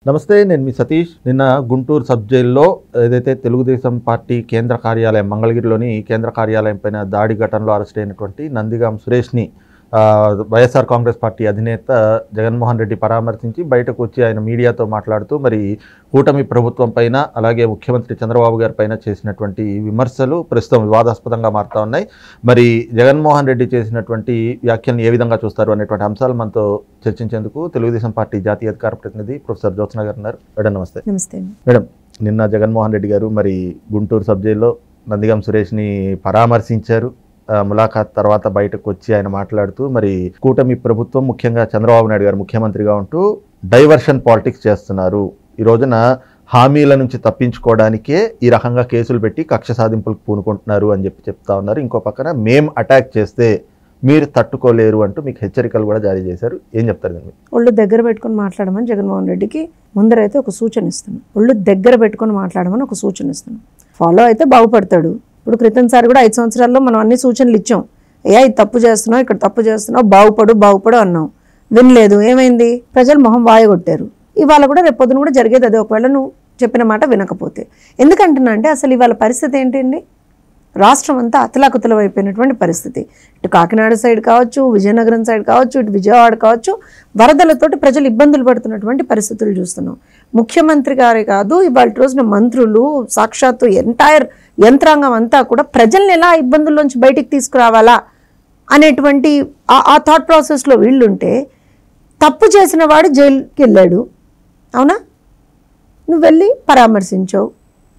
నమస్తే నేను మీ సతీష్ నిన్న గుంటూరు సబ్ జైల్లో ఏదైతే తెలుగుదేశం పార్టీ కేంద్ర కార్యాలయం మంగళగిరిలోని కేంద్ర కార్యాలయం పైన దాడి ఘటనలో అరెస్ట్ అయినటువంటి నందిగాం సురేష్ని ఆ, వైఎస్ఆర్ కాంగ్రెస్ పార్టీ అధినేత జగన్మోహన్ రెడ్డి పరామర్శించి బయటకు వచ్చి ఆయన మీడియాతో మాట్లాడుతూ మరి కూటమి ప్రభుత్వం పైన అలాగే ముఖ్యమంత్రి చంద్రబాబు గారి పైన చేసినటువంటి విమర్శలు ప్రస్తుతం వివాదాస్పదంగా మారుతా ఉన్నాయి మరి జగన్మోహన్ రెడ్డి చేసినటువంటి వ్యాఖ్యలను ఏ విధంగా చూస్తారు అనేటువంటి అంశాలు మనతో చర్చించేందుకు తెలుగుదేశం పార్టీ జాతీయ అధికార ప్రతినిధి ప్రొఫెసర్ జ్యోత్స్న గారు ఉన్నారు మేడం నమస్తే నమస్తే అండి మేడం నిన్న జగన్మోహన్ రెడ్డి గారు మరి గుంటూరు సబ్ జైల్లో నందిగం సురేష్ని పరామర్శించారు ఆ, ములాఖాత్ తర్వాత బయటకు వచ్చి ఆయన మాట్లాడుతూ మరి కూటమి ప్రభుత్వం ముఖ్యంగా చంద్రబాబు నాయుడు గారు ముఖ్యమంత్రిగా ఉంటూ డైవర్షన్ పాలిటిక్స్ చేస్తున్నారు ఈ రోజున హామీల నుంచి తప్పించుకోవడానికే ఈ రకంగా కేసులు పెట్టి కక్ష సాధింపులకు పూనుకుంటున్నారు అని చెప్పి చెప్తా ఉన్నారు ఇంకో పక్కన మేం అటాక్ చేస్తే మీరు తట్టుకోలేరు అంటూ మీకు హెచ్చరికలు కూడా జారీ చేశారు ఏం చెప్తారు దీని మీద? ఒళ్ళు దగ్గర పెట్టుకొని మాట్లాడమని జగన్మోహన్ రెడ్డికి ముందరైతే ఒక సూచన ఇస్తున్నాం ఒళ్ళు దగ్గర పెట్టుకొని మాట్లాడమని ఒక సూచన ఇస్తున్నాం ఫాలో అయితే బాగుపడతాడు ఇప్పుడు క్రితం సారి కూడా ఐదు సంవత్సరాల్లో మనం అన్ని సూచనలు ఇచ్చాం ఏ ఇది తప్పు చేస్తున్నావు ఇక్కడ తప్పు చేస్తున్నావు బాగుపడు బాగుపడు అన్నాం వినలేదు ఏమైంది ప్రజలు మొహం వాయగొట్టారు ఇవాళ కూడా రేపు పొద్దున కూడా జరిగేది అదే ఒకవేళ నువ్వు చెప్పిన మాట వినకపోతే ఎందుకంటున్నా అంటే అసలు ఇవాళ పరిస్థితి ఏంటండి రాష్ట్రం అంతా అతలాకుతలం అయిపోయినటువంటి పరిస్థితి ఇటు కాకినాడ సైడ్ కావచ్చు విజయనగరం సైడ్ కావచ్చు ఇటు విజయవాడ కావచ్చు వరదలతోటి ప్రజలు ఇబ్బందులు పడుతున్నటువంటి పరిస్థితులు చూస్తున్నాం ముఖ్యమంత్రి గారే కాదు ఇవాళ రోజున మంత్రులు సాక్షాత్తు ఎంటైర్ యంత్రాంగం అంతా కూడా ప్రజల్ని ఎలా ఇబ్బందుల్లోంచి బయటికి తీసుకురావాలా అనేటువంటి ఆ- ఆ థాట్ ప్రాసెస్లో వీళ్ళుంటే తప్పు చేసిన వాడు జైలుకి వెళ్ళాడు అవునా నువ్వు వెళ్ళి పరామర్శించావు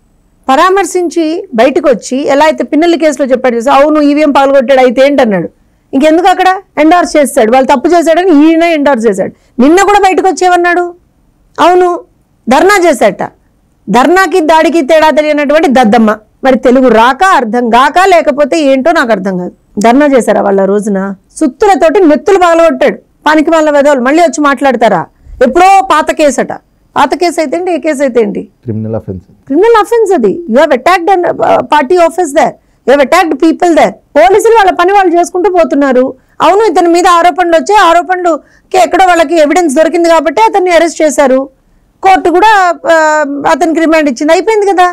పరామర్శించి బయటకు వచ్చి ఎలా అయితే పిన్నెల కేసులో చెప్పాడు చేసి అవును ఈవీఎం పగలగొట్టాడు అయితే ఏంటన్నాడు ఇంకెందుకు అక్కడ ఎండార్స్ చేస్తాడు వాళ్ళు తప్పు చేశాడని ఈయన ఎండార్స్ చేశాడు నిన్న కూడా బయటకు వచ్చేవన్నాడు అవును ధర్నా చేశాట ధర్నాకి దాడికి తేడా తెలియనటువంటి దద్దమ్మ మరి తెలుగు రాక అర్థం కాక లేకపోతే ఏంటో నాకు అర్థం కాదు ధర్నా చేశారా వాళ్ళ రోజున సుత్తులతోటి నెత్తులు పగలగొట్టాడు పానికి వాళ్ళ వెదవులు మళ్ళీ వచ్చి మాట్లాడతారా ఎప్పుడో పాత కేసట పాత కేసు అయితే ఏంటి ఏ కేసు అయితే ఏంటి క్రిమినల్ అఫెన్స్ క్రిమినల్ అఫెన్స్ అది you have attacked and party office there you have attacked people there పోలీసులు వాళ్ళ పని వాళ్ళు చేసుకుంటూ పోతున్నారు అవును ఇతని మీద ఆరోపణలు వచ్చాయి ఆరోపణలుకి ఎక్కడో వాళ్ళకి ఎవిడెన్స్ దొరికింది కాబట్టి అతన్ని అరెస్ట్ చేశారు కోర్టు కూడా ఆ, అతనికి రిమాండ్ ఇచ్చింది అయిపోయింది కదా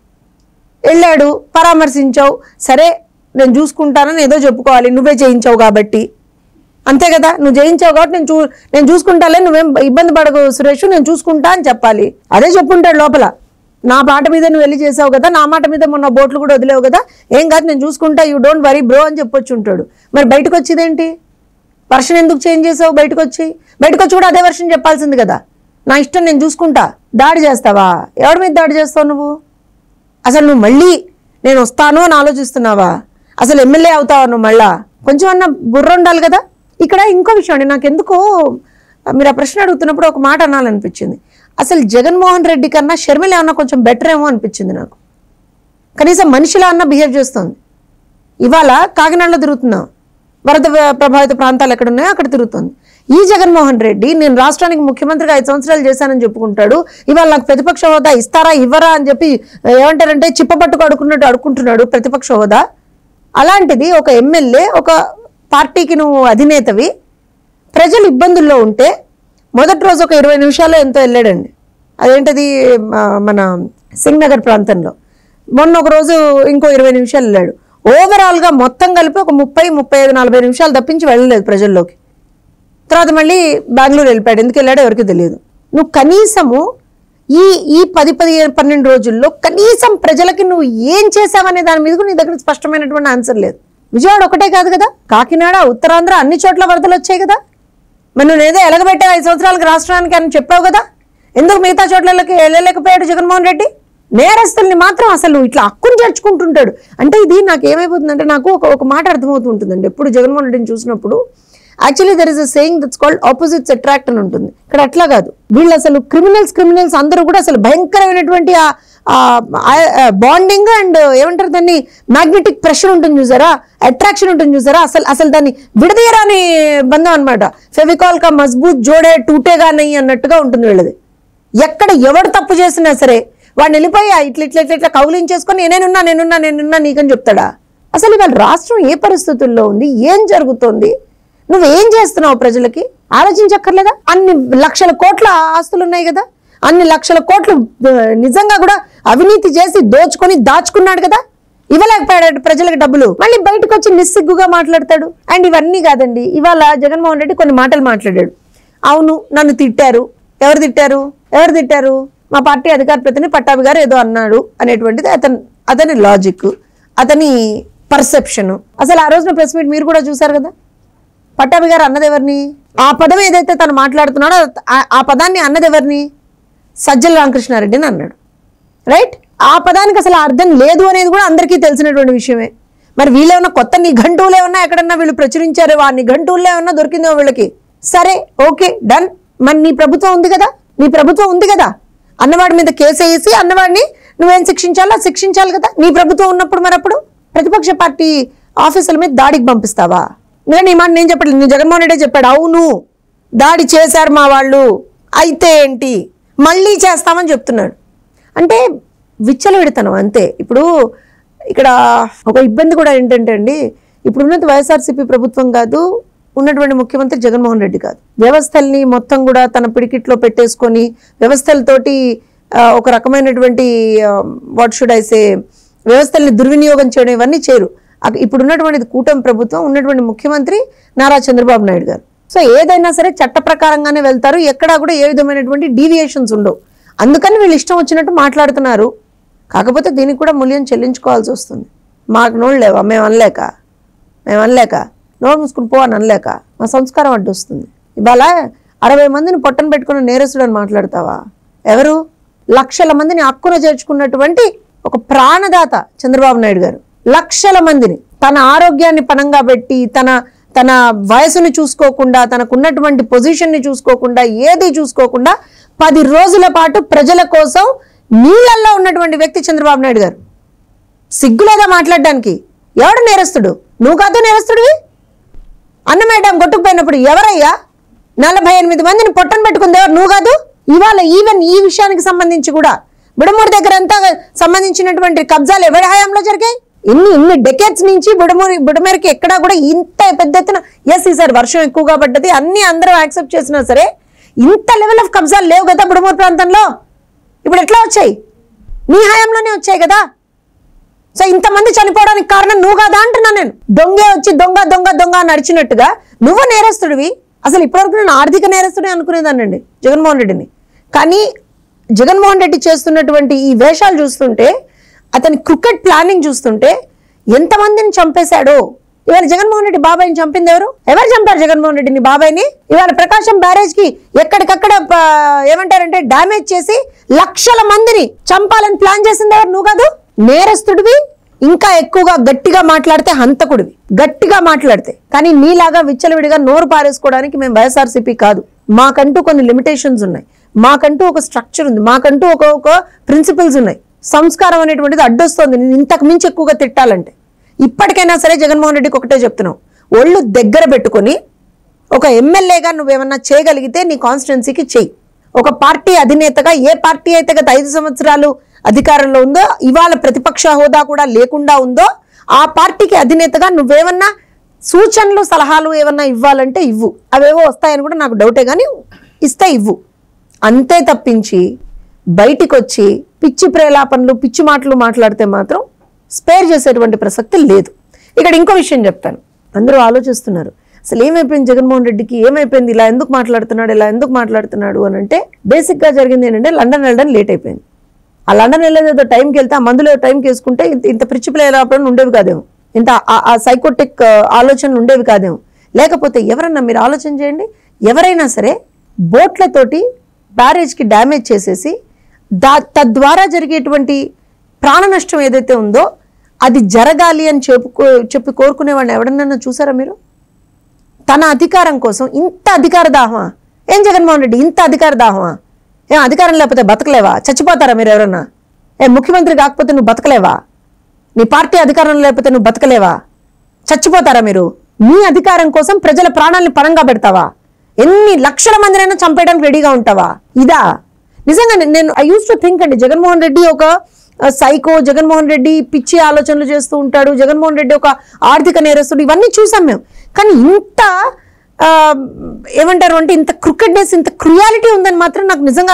వెళ్ళాడు పరామర్శించావు సరే నేను చూసుకుంటానని ఏదో చెప్పుకోవాలి నువ్వే చేయించావు కాబట్టి అంతే కదా నువ్వు జయించావు కాబట్టి నేను చూ నేను చూసుకుంటాలే నువ్వేం ఇబ్బంది పడకు సురేష్ నేను చూసుకుంటా అని చెప్పాలి అదే చెప్పుంటాడు లోపల నా మాట మీద నువ్వు వెళ్ళి చేసావు కదా నా మాట మీద మొన్న బోట్లు కూడా వదిలేవు కదా ఏం కాదు నేను చూసుకుంటా యూ డోంట్ వరీ బ్రో అని చెప్పొచ్చు ఉంటాడు మరి బయటకు వచ్చేదేంటి వర్షన్ ఎందుకు చేంజ్ చేసావు బయటకు వచ్చి బయటకు వచ్చి కూడా అదే వర్షన్ చెప్పాల్సింది కదా నా ఇష్టం నేను చూసుకుంటా దాడి చేస్తావా ఎవరి మీద దాడి చేస్తావు నువ్వు అసలు నువ్వు మళ్ళీ నేను వస్తాను అని ఆలోచిస్తున్నావా అసలు ఎమ్మెల్యే అవుతావా నువ్వు మళ్ళా కొంచెం అన్న బుర్ర ఉండాలి కదా ఇక్కడ ఇంకో విషయం అండి నాకు ఎందుకో మీరు ఆ ప్రశ్న అడుగుతున్నప్పుడు ఒక మాట అనాలనిపించింది అసలు జగన్మోహన్ రెడ్డి కన్నా షర్మిల ఏమన్నా కొంచెం బెటర్ ఏమో అనిపించింది నాకు కనీసం మనిషిలా అన్న బిహేవ్ చేస్తుంది ఇవాళ కాకినాడలో తిరుగుతున్నాం వరద వ్య- ప్రభావిత ప్రాంతాలు ఎక్కడ ఉన్నాయో అక్కడ తిరుగుతుంది ఈ జగన్మోహన్ రెడ్డి నేను రాష్ట్రానికి ముఖ్యమంత్రిగా ఐదు సంవత్సరాలు చేశానని చెప్పుకుంటాడు ఇవాళ నాకు ప్రతిపక్ష హోదా ఇస్తారా ఇవ్వరా అని చెప్పి ఏమంటారంటే చిప్పపట్టుకు అడుకున్నట్టు అడుకుంటున్నాడు ప్రతిపక్ష హోదా అలాంటిది ఒక ఎమ్మెల్యే ఒక పార్టీకి నువ్వు అధినేతవి ప్రజలు ఇబ్బందుల్లో ఉంటే మొదటి రోజు ఒక ఇరవై నిమిషాల్లో ఎంతో వెళ్ళాడండి అదేంటది ఆ, మన సింగ్ నగర్ ప్రాంతంలో మొన్న ఒక రోజు ఇంకో ఇరవై నిమిషాలు వెళ్ళాడు ఓవరాల్గా మొత్తం కలిపి ఒక ముప్పై ముప్పై ఐదు నలభై నిమిషాలు తప్పించి వెళ్ళలేదు ప్రజల్లోకి తర్వాత మళ్ళీ బెంగళూరు వెళ్ళిపోయాడు ఎందుకు వెళ్ళాడో ఎవరికి తెలియదు నువ్వు కనీసము ఈ ఈ పది పది పన్నెండు రోజుల్లో కనీసం ప్రజలకి నువ్వు ఏం చేసావనే దాని మీద కూడా నీ దగ్గర స్పష్టమైనటువంటి ఆన్సర్ లేదు విజయవాడ ఒకటే కాదు కదా కాకినాడ ఉత్తరాంధ్ర అన్ని చోట్ల వరదలు వచ్చాయి కదా మరి నువ్వు ఏదో ఎలగబెట్టావు ఐదు సంవత్సరాలకు రాష్ట్రానికి అని చెప్పావు కదా ఎందుకు మిగతా చోట్లకి వెళ్ళలేకపోయాడు జగన్మోహన్ రెడ్డి నేరస్తుల్ని మాత్రం అసలు ఇట్లా హక్కుని చేర్చుకుంటుంటాడు అంటే ఇది నాకు ఏమైపోతుందంటే నాకు ఒక ఒక మాట అర్థమవుతుంటుందండి ఎప్పుడు జగన్మోహన్ రెడ్డిని చూసినప్పుడు actually there is a saying that's called opposites attract అని ఉంటుంది ఇక్కడ అట్లా కాదు వీళ్ళు అసలు క్రిమినల్స్ క్రిమినల్స్ అందరూ కూడా అసలు భయంకరమైనటువంటి బాండింగ్ అండ్ ఏమంటారు దాన్ని మ్యాగ్నెటిక్ ప్రెషర్ ఉంటుంది చూసారా అట్రాక్షన్ ఉంటుంది చూసారా అసలు అసలు దాన్ని విడదీయరాని బంధం అనమాట ఫెవికాల్ కా మజ్బూత్ జోడే టూటేగా నయ్యి అన్నట్టుగా ఉంటుంది వీళ్ళది ఎక్కడ ఎవడు తప్పు చేసినా సరే వాడిని వెళ్ళిపోయి ఆ ఇట్లా ఇట్లా ఇట్లా ఇట్లా కౌలించేసుకొని నేనేనున్నా నేనున్నా నేనున్నా నీకని చెప్తాడా అసలు ఇవాళ రాష్ట్రం ఏ పరిస్థితుల్లో ఉంది ఏం జరుగుతోంది నువ్వు ఏం చేస్తున్నావు ప్రజలకి ఆలోచించక్కర్లేదా అన్ని లక్షల కోట్ల ఆస్తులు ఉన్నాయి కదా అన్ని లక్షల కోట్లు ఆ, నిజంగా కూడా అవినీతి చేసి దోచుకొని దాచుకున్నాడు కదా ఇవ్వలేకపోయాడు ప్రజలకు డబ్బులు మళ్ళీ బయటకు వచ్చి నిస్సిగ్గుగా మాట్లాడతాడు అండ్ ఇవన్నీ కాదండి ఇవాళ జగన్మోహన్ రెడ్డి కొన్ని మాటలు మాట్లాడాడు అవును నన్ను తిట్టారు ఎవరు తిట్టారు ఎవరు తిట్టారు మా పార్టీ అధికార ప్రతినిధి పట్టాభి గారు ఏదో అన్నాడు అనేటువంటిది అతని అతని లాజిక్ అతని పర్సెప్షన్ అసలు ఆ రోజున ప్రెస్ మీట్ మీరు కూడా చూసారు కదా పట్టాభి గారు అన్నది ఎవరిని ఆ పదం ఏదైతే తను మాట్లాడుతున్నాడో ఆ- ఆ పదాన్ని అన్నది ఎవరిని సజ్జల రామకృష్ణారెడ్డిని అన్నాడు రైట్ ఆ పదానికి అసలు అర్థం లేదు అనేది కూడా అందరికీ తెలిసినటువంటి విషయమే మరి వీళ్ళేమన్నా కొత్త నిఘంటువులు ఏమన్నా ఎక్కడన్నా వీళ్ళు ప్రచురించారు ఆ నిఘంటువుల్లో ఏమన్నా దొరికిందో వీళ్ళకి సరే ఓకే డన్ మరి నీ ప్రభుత్వం ఉంది కదా నీ ప్రభుత్వం ఉంది కదా అన్నవాడి మీద కేసు వేసి అన్నవాడిని నువ్వేం శిక్షించాలో శిక్షించాలి కదా నీ ప్రభుత్వం ఉన్నప్పుడు మరి అప్పుడు ప్రతిపక్ష పార్టీ ఆఫీసుల మీద దాడికి పంపిస్తావా నేను ఈ మాట నేను చెప్పట్లేదు నేను జగన్మోహన్ రెడ్డి చెప్పాడు అవును దాడి చేశారు మా వాళ్ళు అయితే ఏంటి మళ్ళీ చేస్తామని చెప్తున్నాడు అంటే విచ్చలవిడతనం అంతే ఇప్పుడు ఇక్కడ ఒక ఇబ్బంది కూడా ఏంటంటే అండి ఇప్పుడు ఉన్నది వైఎస్ఆర్సీపీ ప్రభుత్వం కాదు ఉన్నటువంటి ముఖ్యమంత్రి జగన్మోహన్ రెడ్డి కాదు వ్యవస్థల్ని మొత్తం కూడా తన పిడికిట్లో పెట్టేసుకొని వ్యవస్థలతోటి ఆ, ఒక రకమైనటువంటి వాట్ షుడ్ ఐ సే వ్యవస్థల్ని దుర్వినియోగం చేయడం ఇవన్నీ చేయరు అక్- ఇప్పుడు ఉన్నటువంటిది కూటమి ప్రభుత్వం ఉన్నటువంటి ముఖ్యమంత్రి నారా చంద్రబాబు నాయుడు గారు సో ఏదైనా సరే చట్ట ప్రకారంగానే వెళ్తారు ఎక్కడా కూడా ఏ విధమైనటువంటి డీవియేషన్స్ ఉండవు అందుకని వీళ్ళు ఇష్టం వచ్చినట్టు మాట్లాడుతున్నారు కాకపోతే దీనికి కూడా మూల్యం చెల్లించుకోవాల్సి వస్తుంది మాకు నోళ్ళు లేవా మేము అనలేక మేము అనలేక నోరు మూసుకుని పో అని అనలేక మా సంస్కారం అడ్డు వస్తుంది ఇవాళ అరవై మందిని పొట్టన పెట్టుకున్న నేరస్తుడు అని మాట్లాడతావా ఎవరు లక్షల మందిని హక్కున చేర్చుకున్నటువంటి ఒక ప్రాణదాత చంద్రబాబు నాయుడు గారు లక్షల మందిని తన ఆరోగ్యాన్ని పణంగా పెట్టి తన తన వయసుని చూసుకోకుండా తనకున్నటువంటి పొజిషన్ని చూసుకోకుండా ఏది చూసుకోకుండా పది రోజుల పాటు ప్రజల కోసం నీళ్ళల్లో ఉన్నటువంటి వ్యక్తి చంద్రబాబు నాయుడు గారు సిగ్గులేదా మాట్లాడడానికి ఎవడు నేరస్తుడు నువ్వు కాదు నేరస్తుడివి అన్న మేడం కొట్టుకుపోయినప్పుడు ఎవరయ్యా నలభై ఎనిమిది మందిని పొట్టన పెట్టుకుంది ఎవరు నువ్వు కాదు ఇవాళ ఈవెన్ ఈ విషయానికి సంబంధించి కూడా బుడమూరు దగ్గర అంతా సంబంధించినటువంటి కబ్జాలు ఎవరి హయాంలో జరిగాయి ఇన్ని ఇన్ని డెకెట్స్ నుంచి బుడమూరి బుడమేరకి ఎక్కడా కూడా ఇంత పెద్ద ఎత్తున ఎస్ ఈసారి వర్షం ఎక్కువగా పడ్డది అన్ని అందరూ యాక్సెప్ట్ చేసినా సరే ఇంత లెవెల్ ఆఫ్ కబ్జాలు లేవు కదా బుడమూరు ప్రాంతంలో ఇప్పుడు ఎట్లా వచ్చాయి నీ హయాంలోనే వచ్చాయి కదా సో ఇంతమంది చనిపోవడానికి కారణం నువ్వు కాదా అంటున్నా నేను దొంగే వచ్చి దొంగ దొంగ దొంగ అని నడిచినట్టుగా నువ్వు నేరస్తుడివి అసలు ఇప్పటివరకు నేను ఆర్థిక నేరస్తుడే అనుకునేదానండి జగన్మోహన్ రెడ్డిని కానీ జగన్మోహన్ రెడ్డి చేస్తున్నటువంటి ఈ వేషాలు చూస్తుంటే అతని క్రికెట్ ప్లానింగ్ చూస్తుంటే ఎంతమందిని చంపేశాడో ఇవాళ జగన్మోహన్ రెడ్డి బాబాయ్ని చంపింది ఎవరు ఎవరు చంపారు జగన్మోహన్ రెడ్డిని బాబాయ్ని ఇవాళ ప్రకాశం బ్యారేజ్ కి ఎక్కడికక్కడ ప- ఏమంటారంటే డ్యామేజ్ చేసి లక్షల మందిని చంపాలని ప్లాన్ చేసింది ఎవరు నువ్వు కాదు నేరస్తుడివి ఇంకా ఎక్కువగా గట్టిగా మాట్లాడితే హంతకుడివి గట్టిగా మాట్లాడితే కానీ నీలాగా విచ్చలవిడిగా నోరు పారేసుకోవడానికి మేము వైఎస్ఆర్సీపీ కాదు మాకంటూ కొన్ని లిమిటేషన్స్ ఉన్నాయి మాకంటూ ఒక స్ట్రక్చర్ ఉంది మాకంటూ ఒక ఒక ప్రిన్సిపల్స్ ఉన్నాయి సంస్కారం అనేటువంటిది అడ్డొస్తుంది నేను ఇంతకు మించి ఎక్కువగా తిట్టాలంటే ఇప్పటికైనా సరే జగన్మోహన్ రెడ్డికి ఒకటే చెప్తున్నావు ఒళ్ళు దగ్గర పెట్టుకొని ఒక ఎమ్మెల్యేగా నువ్వేమన్నా చేయగలిగితే నీ కాన్స్టిట్యున్సీకి చెయ్యి ఒక పార్టీ అధినేతగా ఏ పార్టీ అయితే గత ఐదు సంవత్సరాలు అధికారంలో ఉందో ఇవాళ ప్రతిపక్ష హోదా కూడా లేకుండా ఉందో ఆ పార్టీకి అధినేతగా నువ్వేమన్నా సూచనలు సలహాలు ఏమన్నా ఇవ్వాలంటే ఇవ్వు అవేవో వస్తాయని కూడా నాకు డౌటే కానీ ఇస్తే ఇవ్వు అంతే తప్పించి బయటికి వచ్చి పిచ్చి ప్రేలాపనలు పిచ్చి మాటలు మాట్లాడితే మాత్రం స్పేర్ చేసేటువంటి ప్రసక్తి లేదు ఇక్కడ ఇంకో విషయం చెప్తాను అందరూ ఆలోచిస్తున్నారు అసలు ఏమైపోయింది జగన్మోహన్ రెడ్డికి ఏమైపోయింది ఇలా ఎందుకు మాట్లాడుతున్నాడు ఇలా ఎందుకు మాట్లాడుతున్నాడు అని అంటే బేసిక్గా జరిగింది ఏంటంటే లండన్ వెళ్ళడం లేట్ అయిపోయింది ఆ లండన్ వెళ్ళేదేదో టైంకి వెళ్తే ఆ మందులో టైంకి వేసుకుంటే ఇంత ఇంత పిచ్చి ప్రేలాపనలు ఉండేవి కాదేమో ఇంత ఆ- ఆ సైకోటిక్ ఆలోచనలు ఉండేవి కాదేమో లేకపోతే ఎవరన్నా మీరు ఆలోచన చేయండి ఎవరైనా సరే బోట్లతోటి బ్యారేజ్కి డ్యామేజ్ చేసేసి దా తద్వారా జరిగేటువంటి ప్రాణ నష్టం ఏదైతే ఉందో అది జరగాలి అని చెప్పుకో చెప్పి కోరుకునే వాడిని ఎవడన్నా చూసారా మీరు తన అధికారం కోసం ఇంత అధికార దాహమా ఏం జగన్మోహన్ రెడ్డి ఇంత అధికార దాహమా ఏం అధికారం లేకపోతే బతకలేవా చచ్చిపోతారా మీరు ఎవరన్నా ఏ ముఖ్యమంత్రి కాకపోతే నువ్వు బతకలేవా నీ పార్టీ అధికారం లేకపోతే నువ్వు బతకలేవా చచ్చిపోతారా మీరు నీ అధికారం కోసం ప్రజల ప్రాణాలను పరంగా పెడతావా ఎన్ని లక్షల మందినైనా చంపేయడానికి రెడీగా ఉంటావా ఇదా నిజంగా నే- నేను ఐ యూస్ టు థింక్ అండి జగన్మోహన్ రెడ్డి ఒక సైకో జగన్మోహన్ రెడ్డి పిచ్చి ఆలోచనలు చేస్తూ ఉంటాడు జగన్మోహన్ రెడ్డి ఒక ఆర్థిక నేరస్తుడు ఇవన్నీ చూసాం మేము కానీ ఇంత ఆ, ఏమంటారు అంటే ఇంత క్రికెట్నెస్ ఇంత క్రుయాలిటీ ఉందని మాత్రం నాకు నిజంగా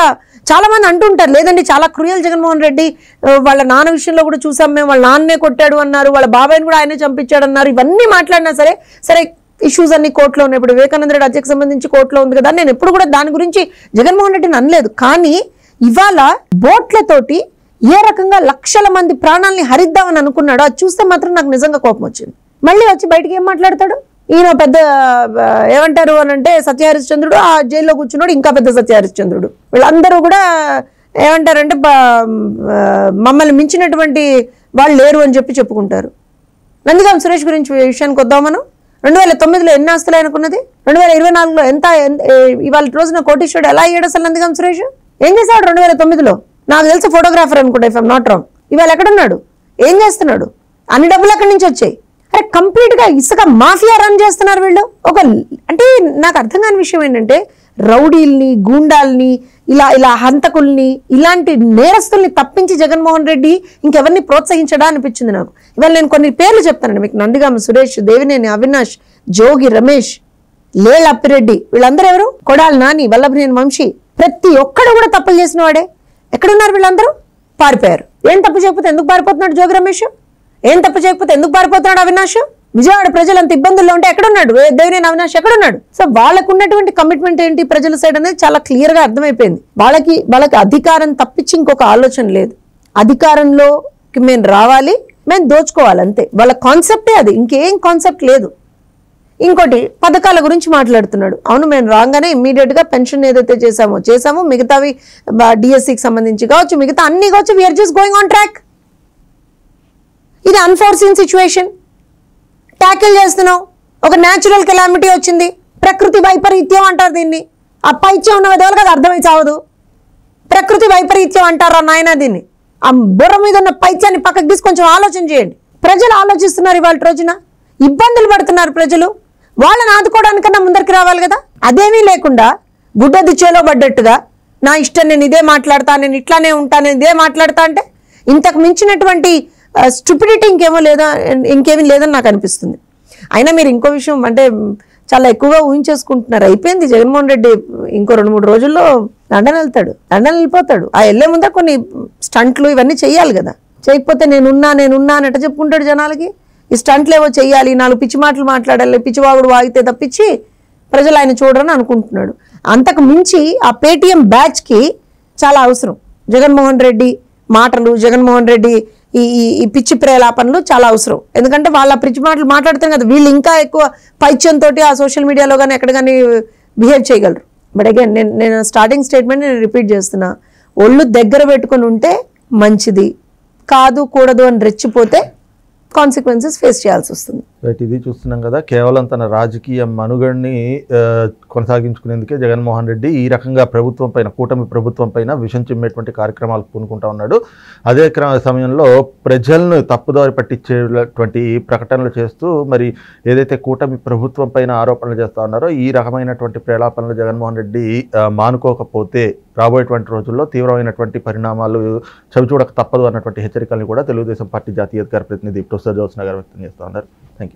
చాలా మంది అంటుంటారు లేదండి చాలా క్రూయల్ జగన్మోహన్ రెడ్డి ఆ, వాళ్ళ నాన్న విషయంలో కూడా చూసాం మేము వాళ్ళ నాన్నే కొట్టాడు అన్నారు వాళ్ళ బాబాయ్ని కూడా ఆయనే చంపించాడు అన్నారు ఇవన్నీ మాట్లాడినా సరే సరే ఇష్యూస్ అన్ని కోర్టులో ఉన్నాయి ఇప్పుడు వివేకానంద రెడ్డి హత్యకు సంబంధించి కోర్టులో ఉంది కదా నేను ఎప్పుడు కూడా దాని గురించి జగన్మోహన్ రెడ్డిని అనలేదు కానీ ఇవాళ బోట్లతోటి ఏ రకంగా లక్షల మంది ప్రాణాలని హరిద్దామని అనుకున్నాడో అది చూస్తే మాత్రం నాకు నిజంగా కోపం వచ్చింది మళ్ళీ వచ్చి బయటికి ఏం మాట్లాడతాడు ఈయన పెద్ద ఆ, ఏమంటారు అని అంటే సత్యహరిశ్చంద్రుడు ఆ జైల్లో కూర్చున్నాడు ఇంకా పెద్ద సత్యహరిశ్చంద్రుడు వీళ్ళందరూ కూడా ఏమంటారంటే బ- ఆ, మమ్మల్ని మించినటువంటి వాళ్ళు లేరు అని చెప్పి చెప్పుకుంటారు నందిగాం సురేష్ గురించి విషయానికి వద్దాం మనం రెండు వేల తొమ్మిదిలో ఎన్ని ఆస్తులు ఆయనకున్నది రెండు వేల ఇరవై నాలుగులో ఎంత ఎంత- ఏ, ఇవాళ రోజున కోటీశ్వరుడు ఎలా అయ్యాడు అసలు నందిగాం సురేష్ ఏం చేశాడు రెండు వేల తొమ్మిదిలో నాకు తెలిసి ఫోటోగ్రాఫర్ అనుకుంటా ఇఫ్ నాట్ రాంగ్ ఇవాళ ఎక్కడున్నాడు ఏం చేస్తున్నాడు అన్ని డబ్బులు ఎక్కడి నుంచి వచ్చాయి అరే కంప్లీట్ గా ఇసుక మాఫియా రన్ చేస్తున్నారు వీళ్ళు ఒక అంటే నాకు అర్థం కాని విషయం ఏంటంటే రౌడీల్ని గూండాల్ని ఇలా ఇలా హంతకుల్ని ఇలాంటి నేరస్తుల్ని తప్పించి జగన్మోహన్ రెడ్డి ఇంకెవరిని ప్రోత్సహించడా అనిపించింది నాకు ఇవాళ నేను కొన్ని పేర్లు చెప్తానండి మీకు నందిగామ సురేష్ దేవినేని అవినాష్ జోగి రమేష్ లేల్ అప్పిరెడ్డి వీళ్ళందరూ ఎవరు కొడాలి నాని వల్లభనేని వంశీ ప్రతి ఒక్కడు కూడా తప్పులు చేసిన వాడే ఎక్కడున్నారు వీళ్ళందరూ పారిపోయారు ఏం తప్పు చేయకపోతే ఎందుకు పారిపోతున్నాడు జోగి రమేష్ ఏం తప్పు చేయకపోతే ఎందుకు పారిపోతున్నాడు అవినాష్ విజయవాడ ప్రజలు అంత ఇబ్బందుల్లో ఉంటే ఎక్కడున్నాడు ఏ దేవినేని అవినాష్ ఎక్కడున్నాడు సో వాళ్ళకు ఉన్నటువంటి కమిట్మెంట్ ఏంటి ప్రజల సైడ్ అనేది చాలా క్లియర్ గా అర్థమైపోయింది వాళ్ళకి వాళ్ళకి అధికారం తప్పించి ఇంకొక ఆలోచన లేదు అధికారంలోకి మేము రావాలి మేము దోచుకోవాలి అంతే వాళ్ళ కాన్సెప్టే అది ఇంకేం కాన్సెప్ట్ లేదు ఇంకోటి పథకాల గురించి మాట్లాడుతున్నాడు అవును మేము రాగానే ఇమ్మీడియట్ గా పెన్షన్ ఏదైతే చేసామో చేసామో మిగతావి డిఎస్సికి సంబంధించి కావచ్చు మిగతా అన్ని కావచ్చు we're just going on track ఇది అన్ఫోర్సిన్ సిచ్యువేషన్ ట్యాకిల్ చేస్తున్నాం ఒక న్యాచురల్ కెలామిటీ వచ్చింది ప్రకృతి వైపరీత్యం అంటారు దీన్ని ఆ పైత్యం ఉన్న విధవులకు అది అర్థమై చావదు ప్రకృతి వైపరీత్యం అంటారా నాయన దీన్ని ఆ బుర్ర మీద ఉన్న పైత్యాన్ని పక్కకు తీసి కొంచెం ఆలోచన చేయండి ప్రజలు ఆలోచిస్తున్నారు ఇవాళ రోజున ఇబ్బందులు పడుతున్నారు ప్రజలు వాళ్ళని ఆదుకోవడానికన్నా ముందరికి రావాలి కదా అదేమీ లేకుండా గుడ్డది చేలో పడ్డట్టుగా నా ఇష్టం నేను ఇదే మాట్లాడతా నేను ఇట్లానే ఉంటా నేను ఇదే మాట్లాడతా అంటే ఇంతకు మించినటువంటి స్టూపిడిటీ ఇంకేమో లేదా ఇంకేమీ లేదని నాకు అనిపిస్తుంది అయినా మీరు ఇంకో విషయం అంటే మ్, చాలా ఎక్కువగా ఊహించేసుకుంటున్నారు అయిపోయింది జగన్మోహన్ రెడ్డి ఇంకో రెండు మూడు రోజుల్లో లండన్ వెళ్తాడు లండన్ వెళ్ళిపోతాడు ఆ వెళ్ళే ముందర కొన్ని స్టంట్లు ఇవన్నీ చెయ్యాలి కదా చేయకపోతే నేనున్నా నేనున్నా అని ఎట్ట చెప్పుకుంటాడు జనాలకి ఈ స్టంట్లు ఏవో చెయ్యాలి నాలుగు పిచ్చి మాటలు మాట్లాడాలి పిచ్చివాగుడు వాగితే తప్పించి ప్రజలు ఆయన చూడరని అనుకుంటున్నాడు అంతకు మించి ఆ పేటీఎం బ్యాచ్కి చాలా అవసరం జగన్మోహన్ రెడ్డి మాటలు జగన్మోహన్ రెడ్డి ఈ ఈ ఈ పిచ్చి ప్రేలాపనలు చాలా అవసరం ఎందుకంటే వాళ్ళ పిచ్చి మాటలు మాట్లాడుతాం కదా వీళ్ళు ఇంకా ఎక్కువ పైత్యంతో ఆ సోషల్ మీడియాలో కానీ ఎక్కడ కానీ బిహేవ్ చేయగలరు బట్ అగైన్ నేను నేను స్టార్టింగ్ స్టేట్మెంట్ నేను రిపీట్ చేస్తున్నా ఒళ్ళు దగ్గర పెట్టుకొని ఉంటే మంచిది కాదు కూడదు అని రెచ్చిపోతే కాన్సిక్వెన్సెస్ ఫేస్ చేయాల్సి వస్తుంది రైట్ ఇది చూస్తున్నాం కదా కేవలం తన రాజకీయ మనుగడని ఆ, కొనసాగించుకునేందుకే జగన్మోహన్ రెడ్డి ఈ రకంగా ప్రభుత్వం పైన కూటమి ప్రభుత్వం పైన విషం చిమ్మేటువంటి కార్యక్రమాలు పూనుకుంటా ఉన్నాడు అదే క్రమ సమయంలో ప్రజలను తప్పుదారి పట్టించేటువంటి ప్రకటనలు చేస్తూ మరి ఏదైతే కూటమి ప్రభుత్వం పైన ఆరోపణలు చేస్తా ఉన్నారో ఈ రకమైనటువంటి ప్రేలాపనలు జగన్మోహన్ రెడ్డి ఆ, మానుకోకపోతే రాబోయేటువంటి రోజుల్లో తీవ్రమైనటువంటి పరిణామాలు చవిచూడక తప్పదు అన్నటువంటి హెచ్చరికల్ని కూడా తెలుగుదేశం పార్టీ జాతీయ అధికార ప్రతినిధి ప్రొఫెసర్ జ్యోత్స్న గారు వ్యక్తం చేస్తా ఉన్నారు థ్యాంక్ యూ